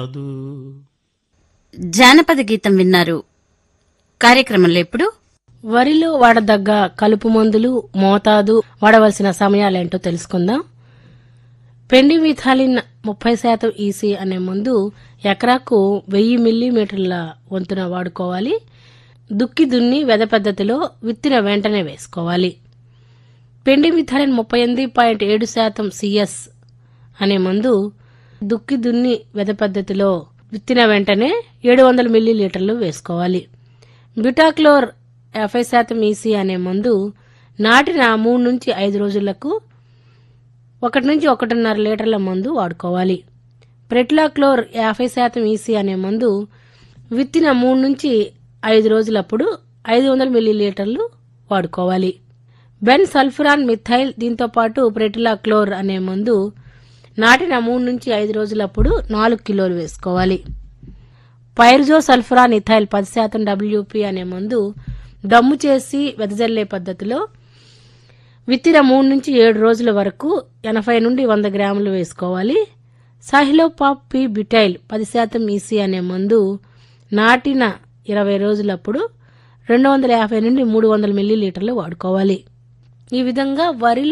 జానపద గీతం విన్నారు కార్యక్రమంలో ఇప్పుడు వరిలో వాడదగ్గ కలుపు మందులు మోతాదు వాడవలసిన సమయాలేంటో తెలుసుకుందాం పెండి మిథాలిన్ ముప్పై శాతం ఈసీ అనే మందు ఎకరాకు వెయ్యి మిల్లీమీటర్ల వంతున వాడుకోవాలి దుక్కి దున్ని వెద పద్ధతిలో విత్తిన వెంటనే వేసుకోవాలి పెండి మిథాలిన్ ముప్పై ఎనిమిది పాయింట్ ఏడు శాతం సిఎస్ అనే మందు దుక్కి దున్ని వెద పద్ధతిలో విత్తిన వెంటనే ఏడు వందల మిల్లీలీటర్లు వేసుకోవాలి బ్యూటాక్లోర్ యాభై శాతం ఈసీ అనే మందు నాటిన మూడు నుంచి ఐదు రోజులకు ఒకటి నుంచి ఒకటిన్నర లీటర్ల మందు వాడుకోవాలి ప్రెట్లాక్లోర్ యాభై శాతం ఈసీ అనే మందు విత్తిన మూడు నుంచి ఐదు రోజులప్పుడు ఐదు వందల మిల్లీలీటర్లు వాడుకోవాలి బెన్ సల్ఫరాన్ మిథైల్ దీంతో పాటు ప్రెటిలాక్లోర్ అనే మందు నాటిన మూడు నుంచి ఐదు రోజులప్పుడు నాలుగు కిలోలు వేసుకోవాలి పైర్జో సల్ఫరాన్ ఇథైల్ పది శాతం డబ్ల్యూపీ అనే మందు దమ్ము చేసి వెదజల్లే పద్ధతిలో విత్తిన మూడు నుంచి ఏడు రోజుల వరకు ఎనభై నుండి వంద గ్రాములు వేసుకోవాలి సాహిలోపాప్ పి బిటైల్ పది శాతం ఈసీ అనే మందు నాటిన ఇరవై రోజులప్పుడు రెండు వందల యాభై నుండి మూడు వందల మిల్లీలీటర్లు వాడుకోవాలి ఈ విధంగా వరిలో